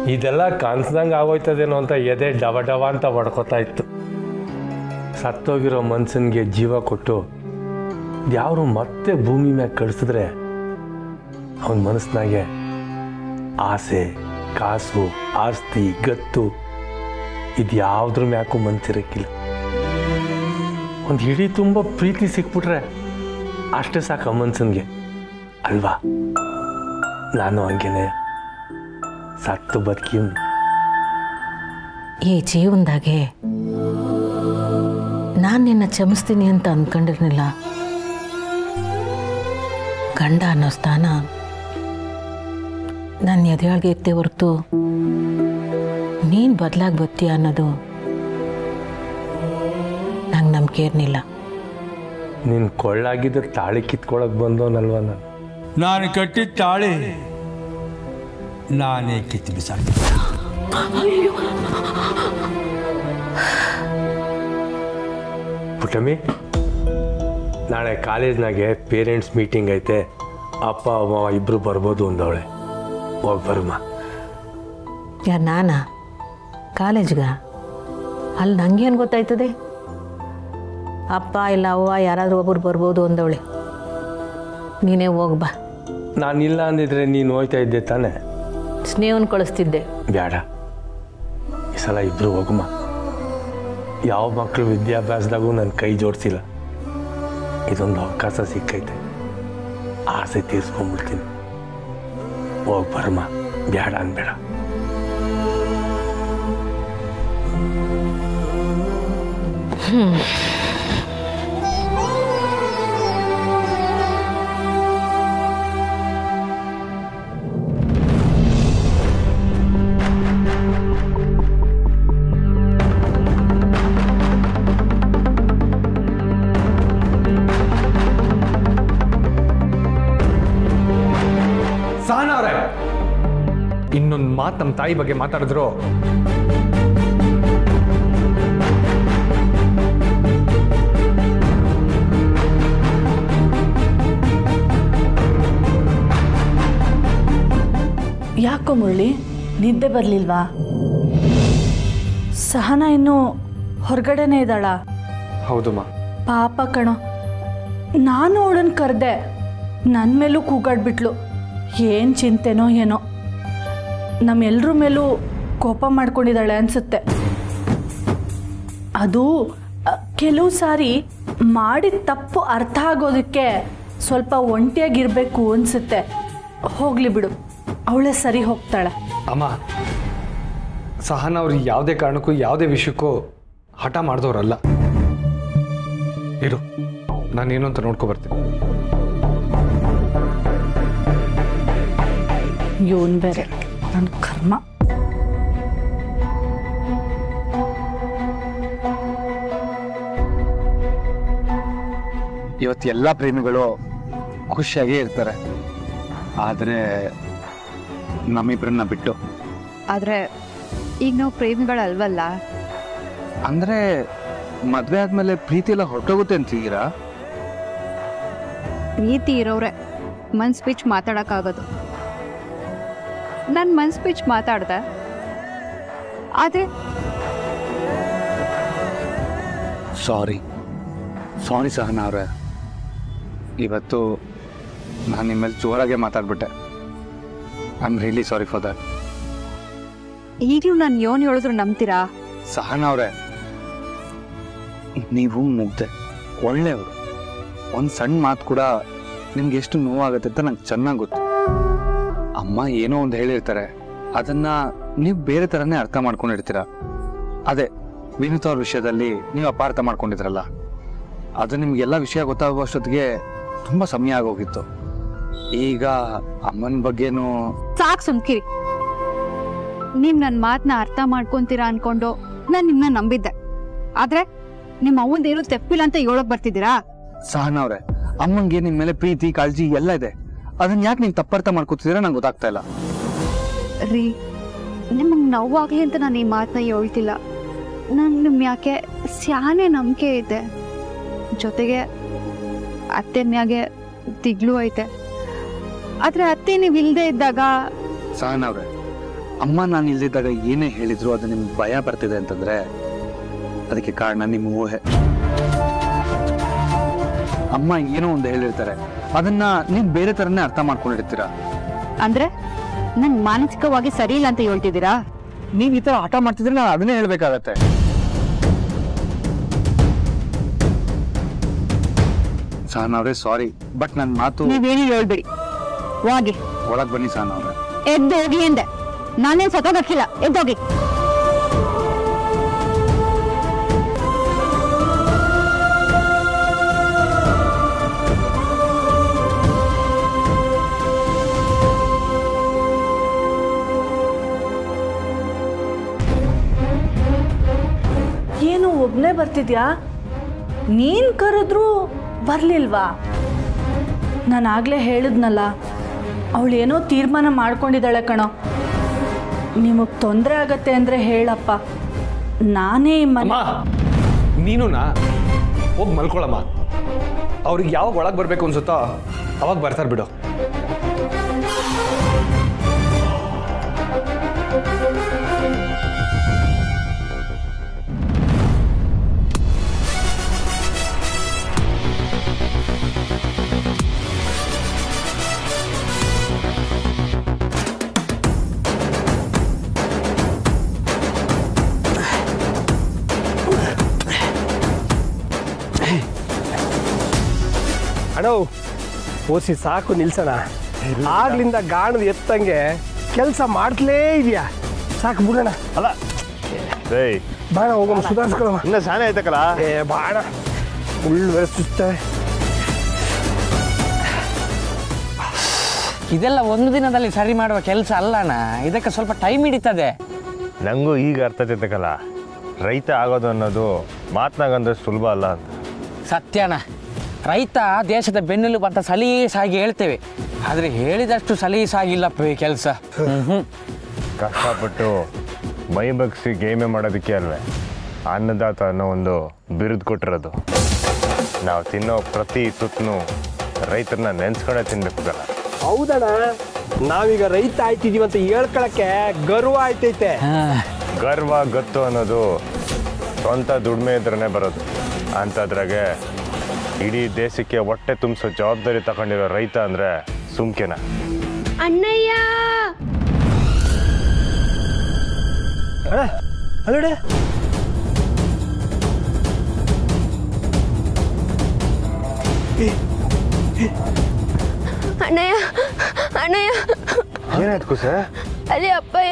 ಇದೆಲ್ಲ ಕನ್ಸ್ದಂಗೆ ಆಗೋಯ್ತದೇನೋ ಅಂತ ಎದೆ ಡವ ಡವ ಅಂತ ಹೊಡ್ಕೋತಾ ಇತ್ತು ಸತ್ತೋಗಿರೋ ಮನ್ಸನ್ಗೆ ಜೀವ ಕೊಟ್ಟು ಯಾರು ಮತ್ತೆ ಭೂಮಿ ಮ್ಯಾಗ ಕಳಿಸಿದ್ರೆ ಅವನ ಮನಸ್ಸಿನಾಗೆ ಆಸೆ ಕಾಸು ಆಸ್ತಿ ಗತ್ತು ಇದು ಯಾವುದ್ರ ಮ್ಯಾಕು ಮನ್ಸಿರಕ್ಕಿಲ್ಲ ಒಂದು ಹಿಡಿ ತುಂಬ ಪ್ರೀತಿ ಸಿಕ್ಬಿಟ್ರೆ ಅಷ್ಟೇ ಸಾಕು ಆ ಮನ್ಸನ್ಗೆ ಅಲ್ವಾ ನಾನು ಹಂಗೇನೆ ಸತ್ತು ಬದುಕಿವ್ನಿ ಈ ಜೀವನದಾಗೆ ನಾನು ನಿನ್ನ ಕ್ಷಮಿಸ್ತೀನಿ ಅಂತ ಅಂದ್ಕೊಂಡಿರ್ಲಿಲ್ಲ ಗಂಡ ಅನ್ನೋ ಸ್ಥಾನ ನನ್ನ ಎದೆಯೊಳಗೆ ಇತ್ತೆ ಹೊರತು ನೀನು ಬದಲಾಗಿ ಬತ್ತೀಯ ಅನ್ನೋದು ನಂಗೆ ನಂಬಿಕೆ ಇರಲಿಲ್ಲ ನೀನು ಕೊಳ್ಳಾಗಿದ್ದ ತಾಳಿ ಕಿತ್ಕೊಳಕ್ ಬಂದವನಲ್ವ ನಾನು ನಾನು ಕಟ್ಟಿದ ತಾಳಿ ನಾನೇ ಕಿತ್ತು ಬಿಸಾಕಿ ಪುಟಮಿ ನಾಳೆ ಕಾಲೇಜ್ನಾಗೆ ಪೇರೆಂಟ್ಸ್ ಮೀಟಿಂಗ್ ಐತೆ ಅಪ್ಪ ಅಮ್ಮ ಇಬ್ರು ಬರ್ಬೋದು ಅಂದವಳೆ ಹೋಗಿ ಬರ್ಮ ಯಾರು ನಾನಾ ಕಾಲೇಜ್ಗ ಅಲ್ಲಿ ನಂಗೇನು ಗೊತ್ತಾಯ್ತದೆ ಅಪ್ಪ ಇಲ್ಲ ಅವ್ವ ಯಾರಾದರೂ ಒಬ್ಬರು ಬರ್ಬೋದು ಅಂದವಳೆ ನೀನೇ ಹೋಗಿ ಬಾ ನಾನಿಲ್ಲ ಅಂದಿದ್ರೆ ನೀನು ಹೋಯ್ತಾ ಇದ್ದೆ ತಾನೆ ಸ್ನೇಹನ್ ಕಳಿಸ್ತಿದ್ದೆ ಬೇಡ ಈ ಸಲ ಇಬ್ರು ಹೋಗಮ್ಮ ಯಾವ ಮಕ್ಕಳು ವಿದ್ಯಾಭ್ಯಾಸದಾಗೂ ನನ್ನ ಕೈ ಜೋಡಿಸಿಲ್ಲ ಇದೊಂದು ಅವಕಾಶ ಸಿಕ್ಕೈತೆ ಆಸೆ ತೀರ್ಸ್ಕೊಂಡ್ಬಿಡ್ತೀನಿ ಹೋಗಿ ಬರಮ್ಮ ಬೇಡ ಅನ್ಬೇಡ ಸಹನ ಅವರೇ ಇನ್ನೊಂದು ಮಾತು ನಮ್ಮ ತಾಯಿ ಬಗ್ಗೆ ಮಾತಾಡಿದ್ರು ಯಾಕೋ ಮುರಳಿ ನಿದ್ದೆ ಬರಲಿಲ್ವಾ ಸಹನ ಇನ್ನು ಹೊರಗಡೆನೇ ಇದ್ದಾಳ ಹೌದಮ್ಮ ಪಾಪ ಕಣೋ ನಾನು ಅವಳನ್ನು ಕರೆದೆ ನನ್ನ ಮೇಲೂ ಕೂಗಾಡ್ಬಿಟ್ಲು ಏನು ಚಿಂತೆನೋ ಏನೋ ನಮ್ಮೆಲ್ಲರ ಮೇಲೂ ಕೋಪ ಮಾಡ್ಕೊಂಡಿದ್ದಾಳೆ ಅನ್ಸುತ್ತೆ ಅದು ಅ, ಕೆಲವು ಸಾರಿ ಮಾಡಿದ ತಪ್ಪು ಅರ್ಥ ಆಗೋದಕ್ಕೆ ಸ್ವಲ್ಪ ಒಂಟಿಯಾಗಿರಬೇಕು ಅನ್ಸುತ್ತೆ ಹೋಗ್ಲಿ ಬಿಡು ಅವಳೇ ಸರಿ ಹೋಗ್ತಾಳೆ ಅಮ್ಮ ಸಹನ ಅವ್ರು ಯಾವುದೇ ಕಾರಣಕ್ಕೂ ಯಾವುದೇ ವಿಷಯಕ್ಕೂ ಹಠ ಮಾಡಿದವ್ರಲ್ಲ ಇರು ನಾನೇನು ಅಂತ ನೋಡ್ಕೊ ಬರ್ತೀನಿ ಇವನ್ ಬೇರೆ ನನ್ನ ಕರ್ಮ ಇವತ್ತು ಎಲ್ಲ ಪ್ರೇಮಿಗಳು ಖುಷಿಯಾಗೇ ಇರ್ತಾರೆ ಆದರೆ ನಮ್ಮಿಬ್ಬರನ್ನ ಬಿಟ್ಟು ಆದ್ರೆ ಈಗ ನಾವು ಪ್ರೇಮಿಗಳಲ್ವಲ್ಲ ಅಂದರೆ ಮದುವೆ ಆದಮೇಲೆ ಪ್ರೀತಿ ಎಲ್ಲ ಹೊರಟೋಗುತ್ತೆ ಅಂತೀರಾ ಪ್ರೀತಿ ಇರೋರೆ ಮನ್ಸ್ ಬಿಚ್ ಮಾತಾಡಕ್ಕಾಗೋದು ನಾನು ಮನ್ಸ್ ಬಿಚ್ ಮಾತಾಡ್ದೆ ಆದ್ರೆ ಸಾರಿ ಸಾರಿ ಸಹನ ಅವರೇ ಇವತ್ತು ನಾನು ನಿಮ್ಮ ಮೇಲೆ ಜೋರಾಗೆ ಮಾತಾಡ್ಬಿಟ್ಟೆ I am really sorry for that ಈಗಲೂ ನಾನು ಯೋನ್ ಹೇಳಿದ್ರು ನಂಬ್ತೀರಾ ಸಹನ ಅವರೇ ನೀವು ಮುಗ್ದೆ ಒಳ್ಳೆಯವರು ಒಂದು ಸಣ್ಣ ಮಾತು ಕೂಡ ನಿಮ್ಗೆ ಎಷ್ಟು ನೋವಾಗುತ್ತೆ ಅಂತ ನಂಗೆ ಚೆನ್ನಾಗಿ ಗೊತ್ತು ಅಮ್ಮ ಏನೋ ಒಂದು ಹೇಳಿರ್ತಾರೆ ಅದನ್ನ ನೀವು ಬೇರೆ ಥರನೇ ಅರ್ಥ ಮಾಡ್ಕೊಂಡಿರ್ತೀರ ಅದೇ ವಿನುತ್ ಅವ್ರ ವಿಷಯದಲ್ಲಿ ನೀವು ಅಪಾರ್ಥ ಮಾಡ್ಕೊಂಡಿದ್ರಲ್ಲ ಅದು ನಿಮ್ಗೆಲ್ಲ ವಿಷಯ ಗೊತ್ತಾಗುವಷ್ಟೊತ್ತಿಗೆ ತುಂಬ ಸಮಯ ಆಗೋಗಿತ್ತು ಈಗ ಅಮ್ಮನ ಬಗ್ಗೆನೂ ಸಾಕ್ ಸುಮ್ಕಿರಿ ನೀವ್ ನನ್ನ ಮಾತನ್ನ ಅರ್ಥ ಮಾಡ್ಕೊಂತೀರಾ ಅನ್ಕೊಂಡು ನಾನು ನಿಮ್ನ ನಂಬಿದ್ದೆ ಆದ್ರೆ ನಿಮ್ಮ ಅವನ್ದೇನು ತೆಪ್ಪಿಲ್ಲ ಅಂತ ಹೇಳಕ್ ಬರ್ತಿದ್ದೀರಾ ಸಹನ ಅವ್ರೆ ಅಮ್ಮಂಗೆ ನಿಮ್ ಮೇಲೆ ಪ್ರೀತಿ ಕಾಳಜಿ ಎಲ್ಲ ಇದೆ ಅದನ್ನ ಯಾಕೆ ನೀವು ತಪ್ಪರ್ಥ ಮಾಡ್ಕೋತಿದ್ದೀರಾ ನಂಗೆ ಗೊತ್ತಾಗ್ತಾ ಇಲ್ಲ ರೀ ನಿಮಗ್ ನೋವಾಗ್ಲಿ ಅಂತ ನಾನು ಈ ಮಾತನ್ನ ಹೇಳ್ತಿಲ್ಲ ನಂಗೆ ನಿಮ್ ಯಾಕೆ ಸ್ಯಾನೆ ನಂಬಿಕೆ ಐತೆ ಜೊತೆಗೆ ಅತ್ತೆ ಮ್ಯಾಗೆ ದಿಗ್ಲು ಐತೆ ಆದ್ರೆ ಅತ್ತೆ ನೀವು ಇಲ್ದೇ ಇದ್ದಾಗ ಸಹನ ಅವ್ರೆ ಅಮ್ಮ ನಾನು ಇಲ್ದಿದ್ದಾಗ ಏನೇ ಹೇಳಿದ್ರು ಅದು ನಿಮ್ಗೆ ಭಯ ಬರ್ತಿದೆ ಅಂತಂದ್ರೆ ಅದಕ್ಕೆ ಕಾರಣ ನಿಮ್ಮ ಊಹೆ ಅಮ್ಮ ಏನೋ ಒಂದು ಹೇಳಿರ್ತಾರೆ ಅದನ್ನ ನೀವು ಬೇರೆ ತರನೇ ಅರ್ಥ ಮಾಡ್ಕೊಂಡಿರ್ತೀರಾ ಅಂದ್ರೆ ನನ್ ಮಾನಸಿಕವಾಗಿ ಸರಿ ಇಲ್ಲ ಅಂತ ಹೇಳ್ತಿದ್ದೀರಾ ನೀವ್ ಈ ತರ ಆಟ ಮಾಡ್ತಿದ್ರೆ ನಾನು ಅದನ್ನೇ ಹೇಳ್ಬೇಕಾಗತ್ತೆ ಸಹನ್ ಅವ್ರೆ ಸಾರಿ ಬಟ್ ನನ್ನ ಮಾತು ನೀವೇನು ಹೇಳ್ಬೇಡಿ ಹೋಗಿ ಒಳಗ್ ಬನ್ನಿ ಸಹನ್ ಅವ್ರೆ ಎದ್ದು ಹೋಗಿ ಎಂದೆ ನಾನೇನ್ ಸತ್ತೋಗಕ್ಕಿಲ್ಲ ಎದ್ದೋಗಿ ಏನು ಒಬ್ಬನೇ ಬರ್ತಿದ್ಯಾ ನೀನು ಕರೆದ್ರೂ ಬರಲಿಲ್ವಾ ನಾನು ಆಗಲೇ ಹೇಳಿದ್ನಲ್ಲ ಅವಳು ಏನೋ ತೀರ್ಮಾನ ಮಾಡ್ಕೊಂಡಿದ್ದಾಳೆ ಕಣೋ ನಿಮಗೆ ತೊಂದರೆ ಆಗತ್ತೆ ಅಂದರೆ ಹೇಳಪ್ಪ ನಾನೇ ಈ ಮನೆ ಅಮ್ಮ ನೀನುನಾ ಹೋಗಿ ಮಲ್ಕೊಳಮ್ಮ ಅವ್ರಿಗೆ ಯಾವಾಗ ಒಳಗೆ ಬರಬೇಕು ಅನ್ಸುತ್ತೋ ಅವಾಗ ಬರ್ತಾರೆ ಬಿಡು ಅಣ್ಣ ಓಸಿ ಸಾಕು ನಿಲ್ಸಣ ಆಗ್ಲಿಂದ ಗಾಣದ ಎತ್ತಂಗೆ ಕೆಲಸ ಮಾಡ್ತಲೇ ಇದೆಯಾ ಸಾಕು ಬಿಡೋಣ ಅಲ್ಲ ಏಯ್ ಬಾಣ ಹೋಗಮ್ಮ ಸುಧಾರಿಸ್ಕೊಳ್ಳಮ್ಮ ಇನ್ನ ಶಾನೆ ಆಯ್ತಕ್ಕಲ್ಲ ಏ ಬಾಣ ಉಳ್ಳು ಬೇರೆ ಸುಸ್ತವೆ ಇದೆಲ್ಲ ಒಂದು ದಿನದಲ್ಲಿ ಸರಿ ಮಾಡುವ ಕೆಲಸ ಅಲ್ಲಣ್ಣ ಇದಕ್ಕೆ ಸ್ವಲ್ಪ ಟೈಮ್ ಹಿಡಿತದೆ ನಂಗೂ ಈಗ ಅರ್ಥ ಆಗ್ತೈತಕ್ಕಲ್ಲ ರೈತ ಆಗೋದು ಅನ್ನೋದು ಮಾತನಾಗಂದ್ರೆ ಸುಲಭ ಅಲ್ಲ ಅಂತ ಸತ್ಯನ ರೈತ ದೇಶದ ಬೆನ್ನೆಲುಬು ಅಂತ ಸಲೀಸಾಗಿ ಹೇಳ್ತೇವೆ ಆದರೆ ಹೇಳಿದಷ್ಟು ಸಲೀಸಾಗಿಲ್ಲಪ್ಪ ಈ ಕೆಲಸ ಹ್ಞೂ ಕಷ್ಟಪಟ್ಟು ಮೈ ಬಗ್ಸಿ ಗೇಮೆ ಮಾಡೋದಕ್ಕೆ ಅಲ್ವೇ ಅನ್ನದಾತ ಅನ್ನೋ ಒಂದು ಬಿರುದು ಕೊಟ್ಟಿರೋದು ನಾವು ತಿನ್ನೋ ಪ್ರತಿ ತುತ್ತನು ರೈತರನ್ನ ನೆನ್ಸ್ಕೊಂಡೇ ತಿನ್ಬೇಕಲ್ಲ ಹೌದಣ್ಣ ನಾವೀಗ ರೈತ ಆಯ್ತಿದೀವಿ ಅಂತ ಹೇಳ್ಕೊಳಕ್ಕೆ ಗರ್ವ ಆಯ್ತೈತೆ ಗರ್ವ ಗತ್ತು ಅನ್ನೋದು ಸ್ವಂತ ದುಡಿಮೆ ಇದ್ರೇ ಬರೋದು ಅಂಥದ್ರಾಗೆ ಇಡೀ ದೇಶಕ್ಕೆ ಹೊಟ್ಟೆ ತುಂಬಿಸೋ ಜವಾಬ್ದಾರಿ ತಗೊಂಡಿರೋ ರೈತ ಅಂದರೆ ಸುಮ್ಕೆನ ಅಣ್ಣಯ್ಯ ಅಲ್ಲಡೆ ಅಣ್ಣಯ್ಯ ಅಣ್ಣಯ್ಯ ಏನಾಯ್ತು ಕುಸ ಅಲ್ಲಿ ಅಪ್ಪಯ್ಯ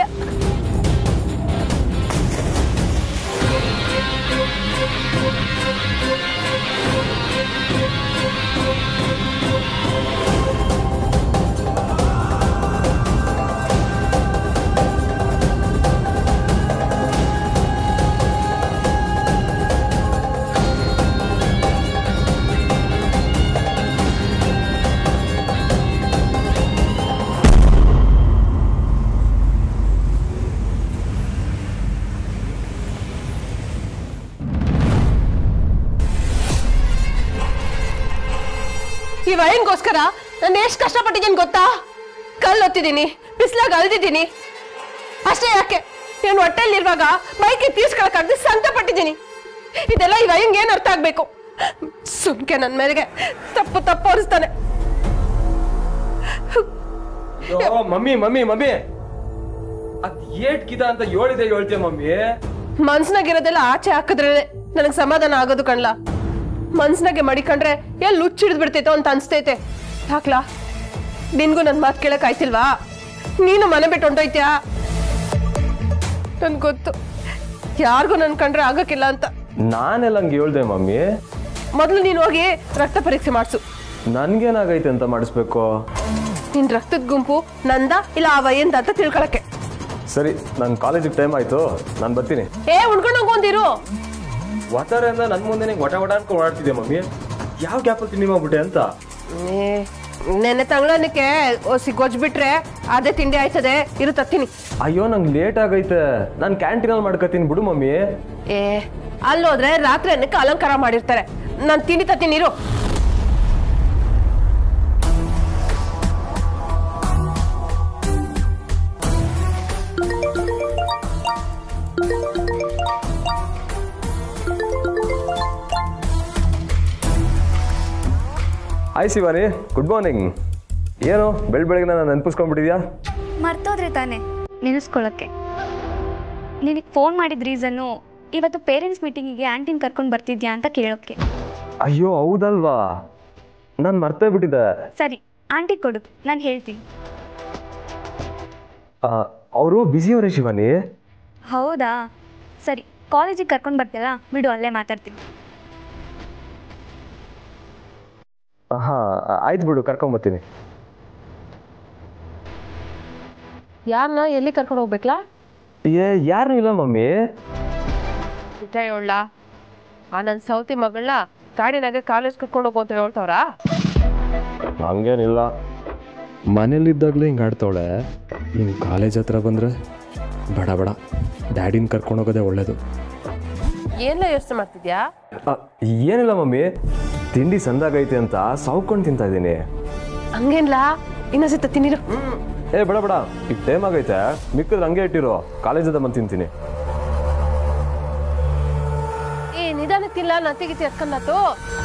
ಈ ವೈನ್ಗೋಸ್ಕರ ನಾನು ಎಷ್ಟು ಕಷ್ಟಪಟ್ಟಿದ್ದೀನಿ ಗೊತ್ತಾ ಕಲ್ಲು ಒತ್ತಿದ್ದೀನಿ ಬಿಸಿಲಾಗ ಅಲ್ದಿದ್ದೀನಿ ಅಷ್ಟೇ ಯಾಕೆ ನಾನು ಹೊಟ್ಟೆಲಿರುವಾಗ ಮೈಕೆ ತೀರ್ಸ್ಕೊಳಕ್ಕಾಗದೆ ಸಂತ ಪಟ್ಟಿದ್ದೀನಿ ಇದೆಲ್ಲ ಈ ವೈನ್ಗೆ ಏನು ಅರ್ಥ ಆಗ್ಬೇಕು ಸುಮ್ಕೆ ನನ್ನ ಮೇಲೆಗೆ ತಪ್ಪು ತಪ್ಪು ಅನಿಸ್ತಾನೆ ಮಮ್ಮಿ ಮಮ್ಮಿ ಮಮ್ಮಿ ಅದ್ ಏಟ್ ಕಿದ ಅಂತ ಹೇಳಿದೆ ಹೇಳ್ತೀಯ ಮಮ್ಮಿ ಮನ್ಸ್ನಾಗಿರೋದೆಲ್ಲ ಆಚೆ ಹಾಕಿದ್ರೆ ನನಗೆ ಸಮಾಧಾನ ಆಗೋದು ಕಣ್ಲ ಮನ್ಸ್ನಾಗೆ ಮಡಿಕೊಂಡ್ರೆ ಎಲ್ಲಿ ಹುಚ್ಚಿಡ್ದು ಬಿಡ್ತೈತೋ ಅಂತ ಅನ್ಸ್ತೈತೆ ಹಾಕ್ಲಾ ನಿನ್ಗೂ ನನ್ನ ಮಾತು ಕೇಳಕ್ ಆಯ್ತಿಲ್ವಾ ನೀನು ಮನೆ ಬಿಟ್ಟು ಹೊಂಟೋಯ್ತ್ಯಾ ನನ್ಗೆ ಗೊತ್ತು ಯಾರಿಗೂ ನನ್ ಕಂಡ್ರೆ ಆಗಕ್ಕಿಲ್ಲ ಅಂತ ನಾನೆಲ್ಲ ಹಂಗೆ ಹೇಳ್ದೆ ಮಮ್ಮಿ ಮೊದಲು ನೀನು ಹೋಗಿ ರಕ್ತ ಪರೀಕ್ಷೆ ಮಾಡಿಸು ನನ್ಗೇನಾಗೈತೆ ಅಂತ ಮಾಡಿಸ್ಬೇಕು ನಿನ್ ರಕ್ತದ ಗುಂಪು ನಂದ ಇಲ್ಲ ಆ ವಯ್ಯಂದ ಅಂತ ತಿಳ್ಕೊಳಕ್ಕೆ ಸರಿ ನನ್ನ ಕಾಲೇಜಿಗೆ ಟೈಮ್ ಆಯ್ತು ನಾನು ಬರ್ತೀನಿ ಏ ಉಣ್ಕೊಂಡು ಹೋಗೊಂದಿರು ವಾತಾವರಣ ನನ್ನ ಮುಂದೆ ವಟ ವಟ ಅನ್ಕೊಂಡು ಓಡಾಡ್ತಿದ್ದೆ ಮಮ್ಮಿ ಯಾವ ಗ್ಯಾಪಲ್ಲಿ ತಿಂಡಿ ಮಾಡ್ಬಿಟ್ಟೆ ಅಂತ ನೆನ್ನೆ ತಂಗ್ಳನಕ್ಕೆ ಒಸಿ ಗೊಜ್ಬಿಟ್ರೆ ಅದೇ ತಿಂಡಿ ಆಯ್ತದೆ ಇರು ತತ್ತೀನಿ ಅಯ್ಯೋ ನಂಗೆ ಲೇಟ್ ಆಗೈತೆ ನಾನು ಕ್ಯಾಂಟೀನಲ್ಲಿ ಮಾಡ್ಕೊತೀನಿ ಬಿಡು ಮಮ್ಮಿ ಏ ಅಲ್ಲೋದ್ರೆ ರಾತ್ರಿ ಅನ್ನಕ್ಕೆ ಅಲಂಕಾರ ಮಾಡಿರ್ತಾರೆ ನಾನು ತಿಂಡಿ ತತ್ತೀನಿ ಇರು ಹಾಯ್ ಶಿವಾನಿ ಗುಡ್ ಮಾರ್ನಿಂಗ್ ಏನು ಬೆಳ್ ಬೆಳಗ್ಗೆ ನಾನು ನೆನಪಿಸ್ಕೊಂಡ್ಬಿಟ್ಟಿದ್ಯಾ ಮರ್ತೋದ್ರೆ ತಾನೆ ನೆನೆಸ್ಕೊಳ್ಳೋಕ್ಕೆ ನಿನಗೆ ಫೋನ್ ಮಾಡಿದ ರೀಸನ್ನು ಇವತ್ತು ಪೇರೆಂಟ್ಸ್ ಮೀಟಿಂಗಿಗೆ ಆಂಟಿನ ಕರ್ಕೊಂಡು ಬರ್ತಿದ್ಯಾ ಅಂತ ಕೇಳೋಕ್ಕೆ ಅಯ್ಯೋ ಹೌದಲ್ವಾ ನಾನು ಮರ್ತೇ ಬಿಟ್ಟಿದ್ದೆ ಸರಿ ಆಂಟಿ ಕೊಡು ನಾನು ಹೇಳ್ತೀನಿ ಅವರು ಬ್ಯುಸಿಯವರೇ ಶಿವಾನಿ ಹೌದಾ ಸರಿ ಕಾಲೇಜಿಗೆ ಕರ್ಕೊಂಡು ಬರ್ತೀಯಲ್ಲ ಬಿಡು ಅಲ್ಲೇ ಮಾತಾಡ್ತೀನಿ ಹಾಂ ಆಯ್ತು ಬಿಡು ಕರ್ಕೊಂಬರ್ತೀನಿ ಯಾರನ್ನ ಎಲ್ಲಿ ಕರ್ಕೊಂಡು ಹೋಗ್ಬೇಕಲ್ಲ ಏ ಯಾರು ಇಲ್ಲ ಮಮ್ಮಿ ನಿಜ ಹೇಳ ಆ ನನ್ನ ಸೌತಿ ಮಗಳನ್ನ ಗಾಡಿನಾಗೆ ಕಾಲೇಜ್ ಕರ್ಕೊಂಡು ಹೋಗು ಅಂತ ಹೇಳ್ತಾವ್ರಾ ಹಂಗೇನಿಲ್ಲ ಮನೇಲಿದ್ದಾಗಲೇ ಹಿಂಗೆ ಆಡ್ತಾವಳೆ ಇನ್ನು ಕಾಲೇಜ್ ಹತ್ರ ಬಂದರೆ ಬೇಡ ಬೇಡ ಡ್ಯಾಡಿನ ಕರ್ಕೊಂಡು ಹೋಗೋದೇ ಒಳ್ಳೇದು ಏನೆಲ್ಲ ಯೋಚನೆ ಮಾಡ್ತಿದ್ಯಾ ಏನಿಲ್ಲ ಮಮ್ಮಿ ತಿಂಡಿ ಸಂದಾಗೈತೆ ಅಂತ ಸಾವ್ಕೊಂಡು ತಿಂತಾ ಇದ್ದೀನಿ ಹಂಗೇನ್ಲಾ ಇನ್ನೊಂದ್ಸತ ತಿನ್ನಿರು ಏ ಬೇಡ ಬೇಡ ಈಗ ಟೈಮ್ ಆಗೈತೆ ಮಿಕ್ಕಿದ್ರೆ ಹಂಗೆ ಇಟ್ಟಿರೋ ಕಾಲೇಜದ ಬಂದು ತಿಂತೀನಿ ಏ ನಿಧಾನಕ್ಕಿಲ್ಲ ನತಿಗಿತಿ ಎತ್ಕೊಂಡಾತು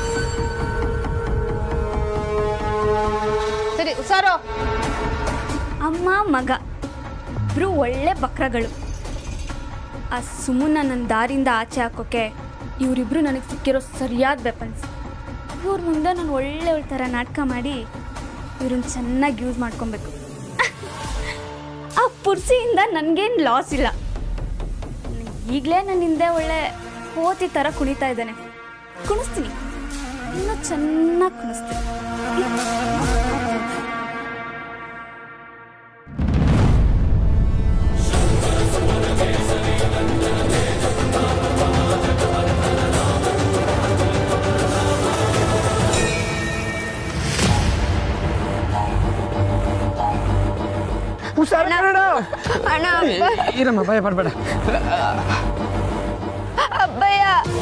ಸರಿ ಹುಷಾರು ಅಮ್ಮ ಮಗ ಇಬ್ರು ಒಳ್ಳೆ ಬಕ್ರಗಳು ಆ ಸುಮ್ಮನ ನನ್ನ ದಾರಿಯಿಂದ ಆಚೆ ಹಾಕೋಕೆ ಇವರಿಬ್ರು ನನಗೆ ಸಿಕ್ಕಿರೋ ಸರಿಯಾದ ವೆಪನ್ಸ್ ಇವ್ರ ಮುಂದೆ ನಾನು ಒಳ್ಳೆ ಒಳ್ಳೆ ಥರ ನಾಟಕ ಮಾಡಿ ಇವ್ರನ್ನ ಚೆನ್ನಾಗಿ ಯೂಸ್ ಮಾಡ್ಕೊಬೇಕು ಆ ಪುರ್ಸಿಯಿಂದ ನನಗೇನು ಲಾಸ್ ಇಲ್ಲ ಈಗಲೇ ನನ್ನ ಹಿಂದೆ ಒಳ್ಳೆ ಕೋತಿ ಥರ ಕುಣಿತಾ ಇದ್ದಾನೆ ಕುಣಿಸ್ತೀನಿ ಇನ್ನೂ ಚೆನ್ನಾಗಿ ಕುಣಿಸ್ತೀನಿ ಅಣ್ಣ ಇರಮ್ಮ ಭಯ ಪಡ್ಬೇಡ ಅಬ್ಬಯ್ಯ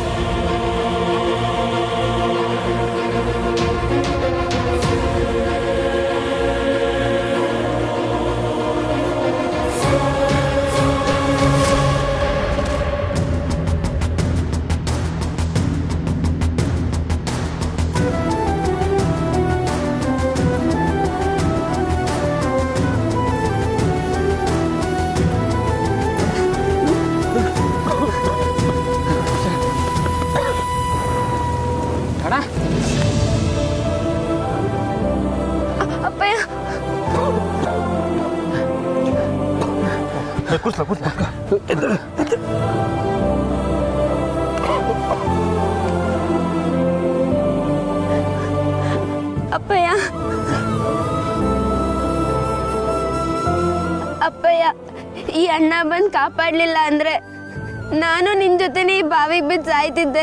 ಅಣ್ಣ ಅಪ್ಪಯ್ಯ ಅಪ್ಪಯ್ಯ ಅಪ್ಪಯ್ಯ ಈ ಅಣ್ಣ ಬಂದು ಕಾಪಾಡಲಿಲ್ಲ ಅಂದ್ರೆ ನಾನು ನಿನ್ ಜೊತೆನೇ ಈ ಬಾವಿಗೆ ಬಿದ್ದು ಸಾಯ್ತಿದ್ದೆ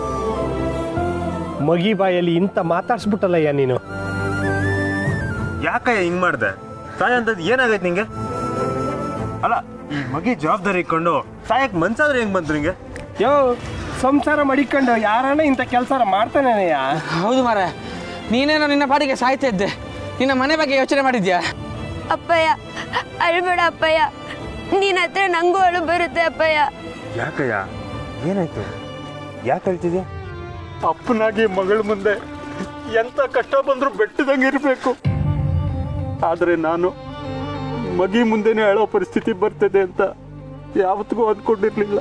ಮಗಿ ಬಾಯಲ್ಲಿ ಇಂಥ ಮಾತಾಡ್ಸ್ಬಿಟ್ಟಲ್ಲಯ್ಯ ನೀನು ಯಾಕಯ್ಯ ಹಿಂಗ್ ಮಾಡ್ದೆ ಸಾಯ ಅಂತದ್ ಏನಾಗೈತೆ ನಿಂಗೆ ಅಲ್ಲ ಈ ಮಗಿ ಜವಾಬ್ದಾರಿ ಇಟ್ಕೊಂಡು ಸಾಯಕ್ ಮನ್ಸಾದ್ರೆ ಹೆಂಗ್ ಬಂತು ನಿಂಗೆ ಯೋ ಸಂಸಾರ ಮಡಿಕೊಂಡು ಯಾರನ್ನ ಇಂಥ ಕೆಲಸ ಮಾಡ್ತಾನೇನಯ್ಯ ಹೌದು ಮಾರ ನೀನೇನೋ ನಿನ್ನ ಪಾಡಿಗೆ ಸಾಯ್ತಾ ಇದ್ದೆ ನಿನ್ನ ಮನೆ ಬಗ್ಗೆ ಯೋಚನೆ ಮಾಡಿದ್ಯಾ ಅಪ್ಪಯ್ಯ ಅಳ್ಬೇಡ ಅಪ್ಪಯ್ಯ ನಿನ್ನ ಹತ್ರ ನಂಗೂ ಅಳು ಬರುತ್ತೆ ಅಪ್ಪಯ್ಯ ಯಾಕಯ್ಯ ಏನಾಯ್ತು ಯಾಕೆ ಹೇಳ್ತಿದ್ಯಾ ಅಪ್ಪನಾಗಿ ಮಗಳ ಮುಂದೆ ಎಂತ ಕಷ್ಟ ಬಂದ್ರು ಬೆಟ್ಟದಂಗೆ ಇರಬೇಕು ಆದರೆ ನಾನು ಮಗಿ ಮುಂದೆನೆ ಅಳೋ ಪರಿಸ್ಥಿತಿ ಬರ್ತದೆ ಅಂತ ಯಾವತ್ತಿಗೂ ಅಂದ್ಕೊಂಡಿರ್ಲಿಲ್ಲ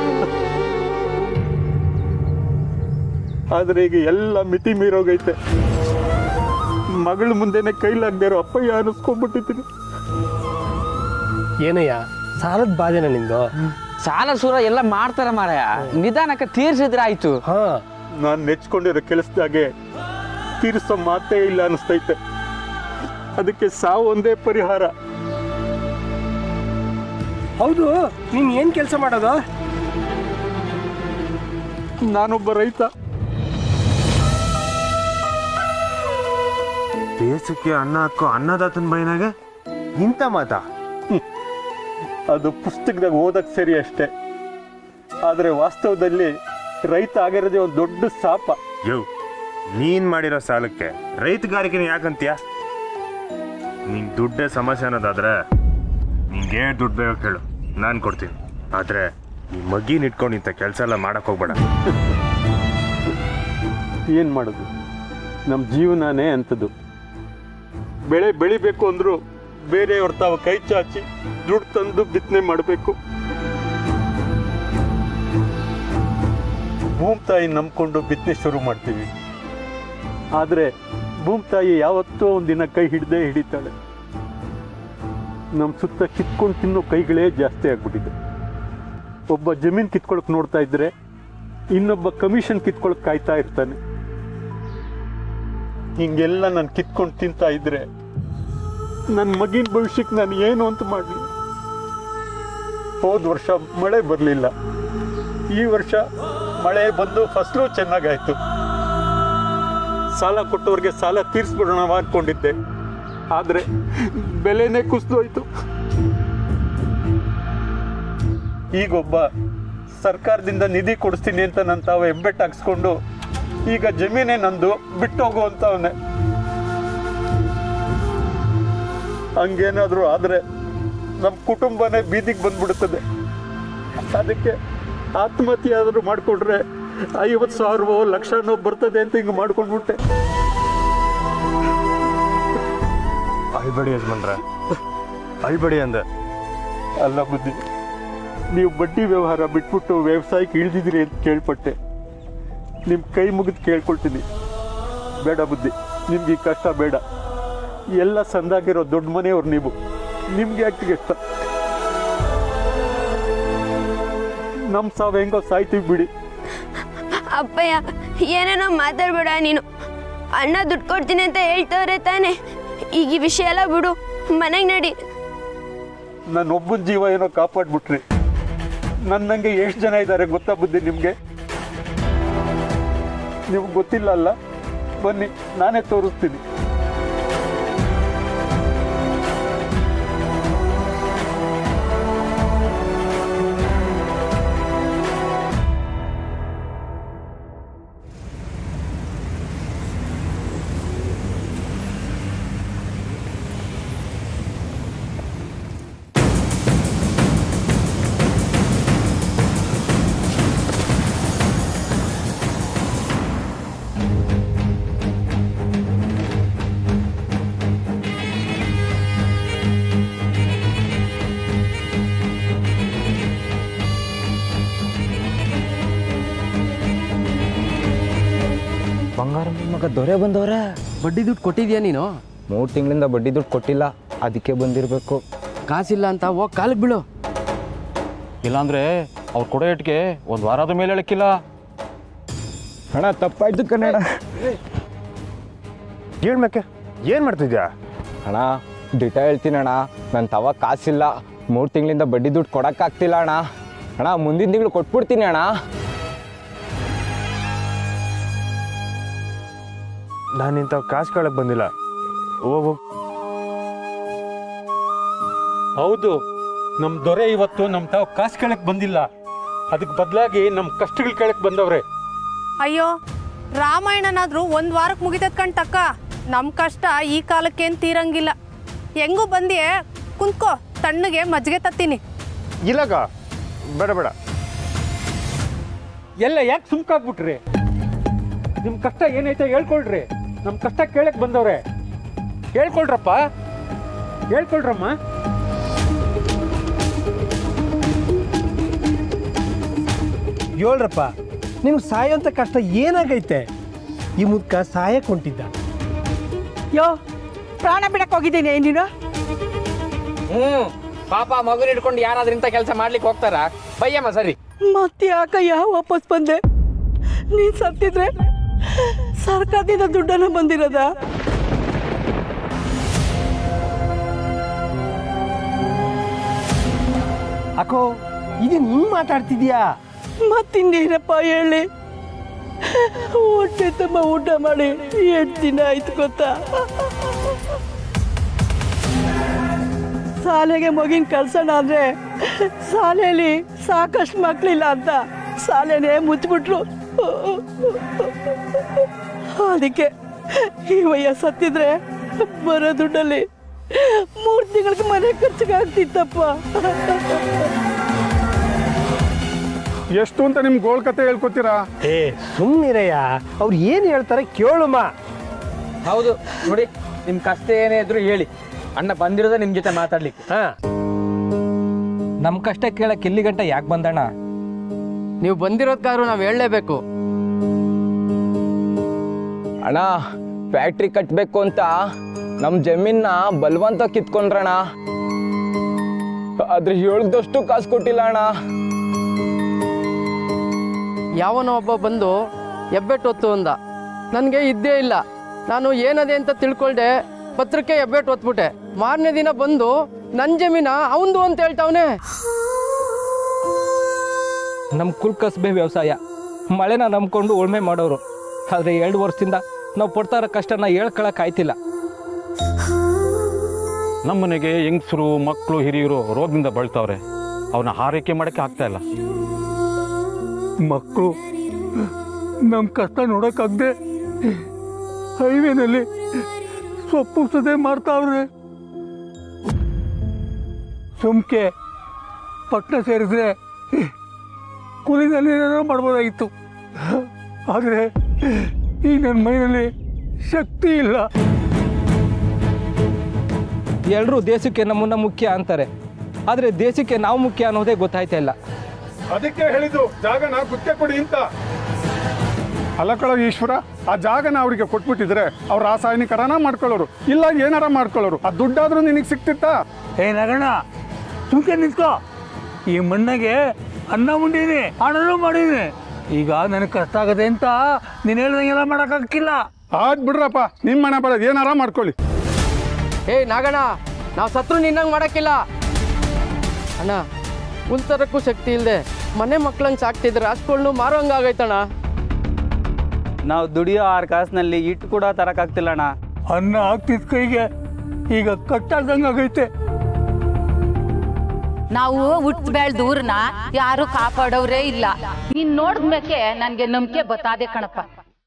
ಆದರೆ ಈಗ ಎಲ್ಲ ಮಿತಿ ಮೀರೋಗೈತೆ ಮಗಳ ಮುಂದೆನೆ ಕೈಲಾಗದೆ ಇರೋ ಅಪ್ಪಯ್ಯ ಅನ್ನಿಸ್ಕೊಂಡ್ಬಿಟ್ಟಿದ್ದೀನಿ ಏನಯ್ಯ ಸಾಲದ ಬಾಧೆನ ನಿಂದು ಸಾಲ ಸೂರ ಎಲ್ಲ ಮಾಡ್ತಾರ ಮಾರಾಯ ನಿಧಾನಕ್ಕೆ ತೀರ್ಸಿದ್ರೆ ಆಯ್ತು ಹಾ ನಾನು ನೆಚ್ಕೊಂಡಿರೋ ಕೆಲಸದಾಗೆ ತೀರಿಸೋ ಮಾತೇ ಇಲ್ಲ ಅನಿಸ್ತೈತೆ ಅದಕ್ಕೆ ಸಾವು ಒಂದೇ ಪರಿಹಾರ ಹೌದು ನೀನ್ ಏನ್ ಕೆಲಸ ಮಾಡೋದು ನಾನೊಬ್ಬ ರೈತ ದೇಶಕ್ಕೆ ಅನ್ನ ಹಾಕೋ ಅನ್ನದಾತನ ಬೈನಾಗೆ ಇಂಥ ಮಾತಾ ಅದು ಪುಸ್ತಕದಾಗ ಓದಕ್ ಸರಿ ಅಷ್ಟೇ ಆದ್ರೆ ವಾಸ್ತವದಲ್ಲಿ ರೈತ ಆಗಿರೋದೇ ಒಂದು ದೊಡ್ಡ ಶಾಪ ಯೋ ನೀನ್ ಮಾಡಿರೋ ಸಾಲಕ್ಕೆ ರೈತಗಾರಿಕೆನ ಯಾಕಂತೀಯ ನಿಂಗೆ ದುಡ್ಡೇ ಸಮಸ್ಯೆ ಅನ್ನೋದಾದ್ರೆ ನಿಂಗೆ ದುಡ್ಡು ಬೇಕು ಹೇಳು ನಾನು ಕೊಡ್ತೀನಿ ಆದ್ರೆ ಈ ಮಗಿನ ಇಟ್ಕೊಂಡು ಇಂಥ ಕೆಲಸ ಎಲ್ಲ ಮಾಡಕ್ ಹೋಗ್ಬೇಡ ಏನ್ ಮಾಡೋದು ನಮ್ಮ ಜೀವನನೇ ಅಂಥದ್ದು ಬೆಳೆ ಬೆಳಿಬೇಕು ಅಂದರೂ ಬೇರೆಯವ್ರ ತಾವು ಕೈ ಚಾಚಿ ದುಡ್ಡು ತಂದು ಬಿತ್ತನೆ ಮಾಡಬೇಕು ಭೂಮಿ ತಾಯಿ ನಂಬ್ಕೊಂಡು ಬಿತ್ತನೆ ಶುರು ಮಾಡ್ತೀವಿ ಆದರೆ ಭೂಮಿ ತಾಯಿ ಯಾವತ್ತೋ ಒಂದಿನ ಕೈ ಹಿಡ್ದೇ ಹಿಡಿತಾಳೆ ನಮ್ಮ ಸುತ್ತ ಕಿತ್ಕೊಂಡು ತಿನ್ನೋ ಕೈಗಳೇ ಜಾಸ್ತಿ ಆಗ್ಬಿಟ್ಟಿದೆ ಒಬ್ಬ ಜಮೀನು ಕಿತ್ಕೊಳಕ್ ನೋಡ್ತಾ ಇದ್ರೆ ಇನ್ನೊಬ್ಬ ಕಮಿಷನ್ ಕಿತ್ಕೊಳಕ್ ಕಾಯ್ತಾ ಇರ್ತಾನೆ ಹಿಂಗೆಲ್ಲ ನಾನು ಕಿತ್ಕೊಂಡು ತಿಂತಾ ಇದ್ರೆ ನನ್ನ ಮಗಿನ ಭವಿಷ್ಯಕ್ಕೆ ನಾನು ಏನು ಅಂತ ಮಾಡಲಿ ಹೋದ ವರ್ಷ ಮಳೆ ಬರಲಿಲ್ಲ ಈ ವರ್ಷ ಮಳೆ ಬಂದು ಫಸಲು ಚೆನ್ನಾಗಾಯ್ತು ಸಾಲ ಕೊಟ್ಟವ್ರಿಗೆ ಸಾಲ ತೀರಿಸ್ಬಿಡೋಣ ಅನ್ಕೊಂಡಿದ್ದೆ ಆದರೆ ಬೆಲೆನೇ ಕುಸಿದೋಯ್ತು ಈಗೊಬ್ಬ ಸರ್ಕಾರದಿಂದ ನಿಧಿ ಕೊಡಿಸ್ತೀನಿ ಅಂತ ನನ್ನ ತಾವು ಹೆಬ್ಬೆಟ್ಟು ಹಾಕ್ಸ್ಕೊಂಡು ಈಗ ಜಮೀನೇ ನಂದು ಬಿಟ್ಟು ಹೋಗುವಂತವನೇ ಹಂಗೇನಾದರೂ ಆದರೆ ನಮ್ಮ ಕುಟುಂಬನೇ ಬೀದಿಗೆ ಬಂದ್ಬಿಡುತ್ತದೆ ಅದಕ್ಕೆ ಆತ್ಮಹತ್ಯೆ ಆದರೂ ಮಾಡಿಕೊಟ್ರೆ ಐವತ್ತು ಸಾವಿರವೋ ಲಕ್ಷನೋ ಬರ್ತದೆ ಅಂತ ಹಿಂಗೆ ಮಾಡ್ಕೊಂಡ್ಬಿಟ್ಟೆ ಅಳ್ಬೇಡಿ ಯಜಮಾನ್ರ ಅಳ್ಬೇಡಿ ಅಂದೆ ಅಲ್ಲ ಬುದ್ಧಿ ನೀವು ಬಡ್ಡಿ ವ್ಯವಹಾರ ಬಿಟ್ಬಿಟ್ಟು ವ್ಯವಸಾಯಕ್ಕೆ ಇಳಿದಿದ್ದೀರಿ ಅಂತ ಕೇಳ್ಪಟ್ಟೆ ನಿಮ್ಮ ಕೈ ಮುಗಿದು ಕೇಳ್ಕೊಳ್ತೀನಿ ಬೇಡ ಬುದ್ಧಿ ನಿಮ್ಗೆ ಈ ಕಷ್ಟ ಬೇಡ ಎಲ್ಲ ಸಂದಾಗಿರೋ ದೊಡ್ಡ ಮನೆಯವ್ರು ನೀವು ನಿಮ್ಗೆ ಯಾಕೆ ಕಷ್ಟ ನಮ್ಮ ಸಾವು ಹೆಂಗೋ ಸಾಯ್ತೀವಿ ಬಿಡಿ ಅಪ್ಪಯ್ಯ ಏನೇನೋ ಮಾತಾಡ್ಬೇಡ ನೀನು ಅಣ್ಣ ದುಡ್ಡು ಕೊಡ್ತೀನಿ ಅಂತ ಹೇಳ್ತವ್ರೆ ತಾನೆ ಈಗ ಈ ವಿಷಯ ಎಲ್ಲ ಬಿಡು ಮನೆಗೆ ನಡಿ ನನ್ನ ಒಬ್ಬನ ಜೀವ ಏನೋ ಕಾಪಾಡ್ಬಿಟ್ರಿ ನನ್ನಂಗೆ ಎಷ್ಟು ಜನ ಇದ್ದಾರೆ ಗೊತ್ತಾ ಬುದ್ಧಿ ನಿಮಗೆ ನಿಮ್ಗೆ ಗೊತ್ತಿಲ್ಲ ಅಲ್ಲ ಬನ್ನಿ ನಾನೇ ತೋರಿಸ್ತೀನಿ ಬಂಗಾರ ಮಗ ದೊರೆ ಬಂದವ್ರ ಬಡ್ಡಿ ದುಡ್ಡು ಕೊಟ್ಟಿದ್ಯಾ ನೀನು ಮೂರು ತಿಂಗಳಿಂದ ಬಡ್ಡಿ ದುಡ್ಡು ಕೊಟ್ಟಿಲ್ಲ ಅದಕ್ಕೆ ಬಂದಿರಬೇಕು ಕಾಸಿಲ್ಲ ಅಂತ ಹೋಗಿ ಕಾಲಿಗೆ ಬೀಳು ಇಲ್ಲಾಂದ್ರೆ ಅವ್ರು ಕೊಡೋ ಇಟ್ಗೆ ಒಂದು ವಾರದ ಮೇಲೆ ಹೇಳಕ್ಕಿಲ್ಲ ಹಣ ತಪ್ಪಾಯ್ತು ಕನ್ನಡ ಹೇಳ್ಮೇಕೆ ಏನು ಮಾಡ್ತಿದ್ಯಾ ಅಣ್ಣ ದಿಟ ಹೇಳ್ತೀನಿ ಅಣ್ಣ ನನ್ನ ತವ ಕಾಸಿಲ್ಲ ಮೂರು ತಿಂಗಳಿಂದ ಬಡ್ಡಿ ದುಡ್ಡು ಕೊಡೋಕ್ಕಾಗ್ತಿಲ್ಲ ಅಣ್ಣ ಅಣ್ಣ ಮುಂದಿನ ತಿಂಗಳು ಕೊಟ್ಬಿಡ್ತೀನಿ ಅಣ್ಣ ನಾನು ಇಂಥ ಕಾಸು ಕೇಳಕ್ಕೆ ಬಂದಿಲ್ಲ ಹೋಗು ಹೌದು ನಮ್ಮ ದೊರೆ ಇವತ್ತು ನಮ್ಮ ತಾವು ಕಾಸು ಕೇಳಕ್ ಬಂದಿಲ್ಲ ಅದಕ್ಕೆ ಬದಲಾಗಿ ನಮ್ಮ ಕಷ್ಟಗಳು ಕೇಳಕ್ ಬಂದವ್ರೆ ಅಯ್ಯೋ ರಾಮಾಯಣನಾದ್ರೂ ಒಂದು ವಾರಕ್ಕೆ ಮುಗಿತದ ಕಣ್ ತಕ್ಕ ನಮ್ಮ ಕಷ್ಟ ಈ ಕಾಲಕ್ಕೇನು ತೀರಂಗಿಲ್ಲ ಹೆಂಗೂ ಬಂದಿ ಕುಂತ್ಕೋ ತಣ್ಣಗೆ ಮಜ್ಜಿಗೆ ತತ್ತೀನಿ ಇಲ್ಲಗ ಬೇಡ ಬೇಡ ಎಲ್ಲ ಯಾಕೆ ಸುಮ್ಕಾಗ್ಬಿಟ್ರಿ ನಿಮ್ಮ ಕಷ್ಟ ಏನೈತೆ ಹೇಳ್ಕೊಳ್ರಿ ನಮ್ಮ ಕಷ್ಟ ಕೇಳಕ್ ಬಂದವ್ರೆ ಹೇಳ್ಕೊಳ್ರಪ್ಪ ಹೇಳ್ಕೊಳ್ರಮ್ಮ ಹೇಳ್ರಪ್ಪ ನಿಮ್ಗೆ ಸಾಯೋಂಥ ಕಷ್ಟ ಏನಾಗೈತೆ ಈ ಮುದ್ಕ ಸಾಯಕ್ಕೆ ಹೊಂಟಿದ್ದ ಯೋ ಪ್ರಾಣ ಬಿಡಕ್ಕೆ ಹೋಗಿದ್ದೀನಿ ನೀನು ಹ್ಞೂ ಪಾಪ ಮಗುನ ಇಟ್ಕೊಂಡು ಯಾರಾದ್ರೂ ಇಂಥ ಕೆಲಸ ಮಾಡ್ಲಿಕ್ಕೆ ಹೋಗ್ತಾರ ಬಯ್ಯಮ್ಮ ಸರಿ ಮತ್ತೆ ಯಾಕಯ್ಯ ವಾಪಸ್ ಬಂದೆ ನೀನ್ ಸತ್ತಿದ್ರೆ ಸರ್ಕಾರದಿಂದ ದುಡ್ಡನ್ನ ಬಂದಿರೋದ ಅಕ್ಕೋ ಇದು ಹಿಂಗ್ ಮಾತಾಡ್ತಿದ್ಯಾ ಮತ್ತಿನ್ನೇನಪ್ಪ ಹೇಳಿ ಹೊಟ್ಟೆ ತುಂಬ ಊಟ ಮಾಡಿ ಎಷ್ಟು ದಿನ ಆಯ್ತು ಗೊತ್ತಾ ಶಾಲೆಗೆ ಮಗಿನ ಕಳ್ಸೋಣ ಅಂದ್ರೆ ಶಾಲೆಯಲ್ಲಿ ಸಾಕಷ್ಟು ಮಕ್ಳಿಲ್ಲ ಅಂತ ಶಾಲೆನೇ ಮುಚ್ಚಿಬಿಟ್ರು ಅದಕ್ಕೆ ಈ ವಯ್ಯ ಸತ್ತಿದ್ರೆ ಬರೋ ದುಡ್ಡಲ್ಲಿ ಮೂರು ತಿಂಗಳಿಗೆ ಮನೆ ಖರ್ಚಿಗೆ ಆಗ್ತಿತ್ತಪ್ಪ ಎಷ್ಟು ಅಂತ ನಿಮ್ ಗೋಳ್ ಕತೆ ಹೇಳ್ಕೊತೀರಾ ಏ ಸುಮ್ಮನಿರಯ್ಯ ಅವ್ರು ಏನು ಹೇಳ್ತಾರೆ ಕೇಳುಮ ಹೌದು ನೋಡಿ ನಿಮ್ಮ ಕಷ್ಟ ಏನೇ ಇದ್ರು ಹೇಳಿ ಅಣ್ಣ ಬಂದಿರೋದೇ ನಿಮ್ಮ ಜೊತೆ ಮಾತಾಡ್ಲಿಕ್ಕೆ ಹಾ ನಮ್ಮ ಕಷ್ಟ ಕೇಳಕ್ಕೆ ಇಲ್ಲಿ ಗಂಟ ಯಾಕೆ ಬಂದಣ್ಣ ನೀವು ಬಂದಿರೋದ್ಕಾದ್ರೂ ನಾವು ಹೇಳಲೇಬೇಕು ಅಣ್ಣ ಫ್ಯಾಕ್ಟ್ರಿ ಕಟ್ಟಬೇಕು ಅಂತ ನಮ್ಮ ಜಮೀನ್ನ ಬಲವಂತ ಕಿತ್ಕೊಂಡ್ರಣ ಆದ್ರೆ ಹೇಳ್ದಷ್ಟು ಕಾಸು ಕೊಟ್ಟಿಲ್ಲ ಅಣ್ಣ ಯಾವನೋ ಒಬ್ಬ ಬಂದು ಹೆಬ್ಬೆಟ್ಟು ಅಂದ ನನಗೆ ಇದ್ದೇ ಇಲ್ಲ ನಾನು ಏನದೆ ಅಂತ ತಿಳ್ಕೊಳ್ದೆ ಪತ್ರಕ್ಕೆ ಹೆಬ್ಬೆಟ್ಟು ಒತ್ಬಿಟ್ಟೆ ಮಾರನೇ ದಿನ ಬಂದು ನನ್ನ ಜಮೀನ ಅವಂದು ಅಂತ ಹೇಳ್ತಾವನೆ ನಮ್ಮ ಕುಲ್ ಕಸ್ಬೆ ವ್ಯವಸಾಯ ಮಳೆನ ನಂಬ್ಕೊಂಡು ಉಳ್ಮೆ ಮಾಡೋರು ಆದರೆ ಎರಡು ವರ್ಷದಿಂದ ನಾವು ಪಡ್ತಾ ಇರೋ ಕಷ್ಟನ ಹೇಳ್ಕೊಳಕ್ ಆಯ್ತಿಲ್ಲ ನಮ್ಮನೆಗೆ ಹೆಂಗಸರು ಮಕ್ಕಳು ಹಿರಿಯರು ರೋಗದಿಂದ ಬಳಲ್ತಾವ್ರೆ ಅವನ್ನ ಆರೈಕೆ ಮಾಡೋಕ್ಕೆ ಆಗ್ತಾ ಇಲ್ಲ ಮಕ್ಕಳು ನಮ್ಮ ಕಷ್ಟ ನೋಡೋಕ್ಕಾಗದೆ ಹೈವೇನಲ್ಲಿ ಸೊಪ್ಪು ಸದೆ ಮಾಡ್ತಾವ್ರೆ ಸುಮ್ಕೆ ಪಟ್ಟಣ ಸೇರಿದ್ರೆ ಕುಲಿನಲ್ಲಿ ಏನಾದ್ರು ಮಾಡ್ಬೋದಾಗಿತ್ತು ಆದರೆ ಈಗ ನನ್ನ ಮೈನಲ್ಲಿ ಶಕ್ತಿ ಇಲ್ಲ ಎಲ್ಲರೂ ದೇಶಕ್ಕೆ ನಮ್ಮನ್ನ ಮುಖ್ಯ ಅಂತಾರೆ ಆದರೆ ದೇಶಕ್ಕೆ ನಾವು ಮುಖ್ಯ ಅನ್ನೋದೇ ಗೊತ್ತಾಯ್ತಾ ಇಲ್ಲ ಅದಕ್ಕೆ ಹೇಳಿದ್ದು ಜಾಗನ ಗುತ್ತೆ ಕೊಡಿ ಅಂತ ಅಲ್ಲ ಕಳೋ ಈಶ್ವರ ಆ ಜಾಗನ ಅವರಿಗೆ ಕೊಟ್ಬಿಟ್ಟಿದ್ರೆ ಅವ್ರು ರಾಸಾಯನಿಕರನ ಮಾಡ್ಕೊಳ್ಳೋರು ಇಲ್ಲ ಏನಾರ ಮಾಡ್ಕೊಳ್ಳೋರು ಆ ದುಡ್ಡಾದ್ರೂ ನಿನಗೆ ಸಿಕ್ತಿತ್ತಾ ಏ ನಗಣ್ಣ ಸುಮ್ಕೆ ನಿಂತ್ಕೋ ಈ ಮಣ್ಣಗೆ ಅನ್ನ ಉಂಡೀನಿ ಹಣನೂ ಮಾಡೀನಿ ಈಗ ನನಗೆ ಕಷ್ಟ ಆಗದೆ ಅಂತ ನೀನು ಹೇಳ್ದಂಗೆಲ್ಲ ಮಾಡೋಕ್ಕಾಗಿಲ್ಲ ಆದ್ ಬಿಡ್ರಪ್ಪ ನಿಮ್ಮ ಮನೆ ಬರೋದು ಏನಾರ ಮಾಡ್ಕೊಳ್ಳಿ ಏಯ್ ನಾಗಣ್ಣ ನಾವು ಸತ್ರು ನಿನ್ನಂಗೆ ಮಾಡಕ್ಕಿಲ್ಲ ಅಣ್ಣ ಉಲ್ತರಕ್ಕೂ ಶಕ್ತಿ ಇಲ್ಲದೆ ಮನೆ ಮಕ್ಳಂಗೆ ಸಾಕ್ತಿದ್ರೆ ಅಷ್ಟುಗಳನ್ನು ಮಾರೋಂಗಾಗೈತಣ್ಣ ನಾವು ದುಡಿಯೋ ಆರು ಕಾಸಿನಲ್ಲಿ ಇಟ್ಟು ಕೂಡ ತರಕಾಗ್ತಿಲ್ಲ ಅಣ್ಣ ಅನ್ನ ಆಗ್ತಿದ್ ಕೈಗೆ ಈಗ ಕಟ್ಟಾಗ್ದಂಗೆ ಆಗೈತೆ ನಾವು ಹುಟ್ಟು ಬೆಳ್ದ ಊರ್ನ ಯಾರು ಕಾಪಾಡೋರೇ ಇಲ್ಲ ನೀನ್ ನೋಡಿದ್ಮೇಕೆ ನನ್ಗೆ ನಂಬಿಕೆ ಬತ್ತಾದೆ ಕಣಪ್ಪ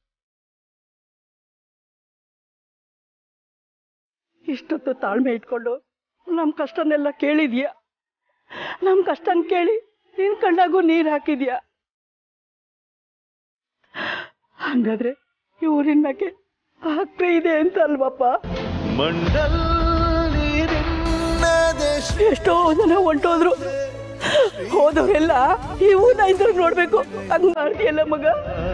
ಇಷ್ಟೊತ್ತು ತಾಳ್ಮೆ ಇಟ್ಕೊಂಡು ನಮ್ಮ ಕಷ್ಟನೆಲ್ಲ ಕೇಳಿದ್ಯಾ ನಮ್ಮ ಕಷ್ಟನ ಕೇಳಿ ನಿನ್ ಕಣ್ಣಾಗೂ ನೀರು ಹಾಕಿದ್ಯಾ ಹಂಗಾದ್ರೆ ಈ ಊರಿನ ಮ್ಯಾಕೆ ಹಕ್ಕು ಇದೆ ಅಂತ ಅಲ್ವಪ್ಪ ಎಷ್ಟೋ ಜನ ಹೊಂಟೋದ್ರು ಹೋದವರೆಲ್ಲ ಈ ಊನ ಇದ್ರು ನೋಡ್ಬೇಕು ಹಂಗ್ ಮಾಡ್ತೀಯಲ್ಲ ಮಗ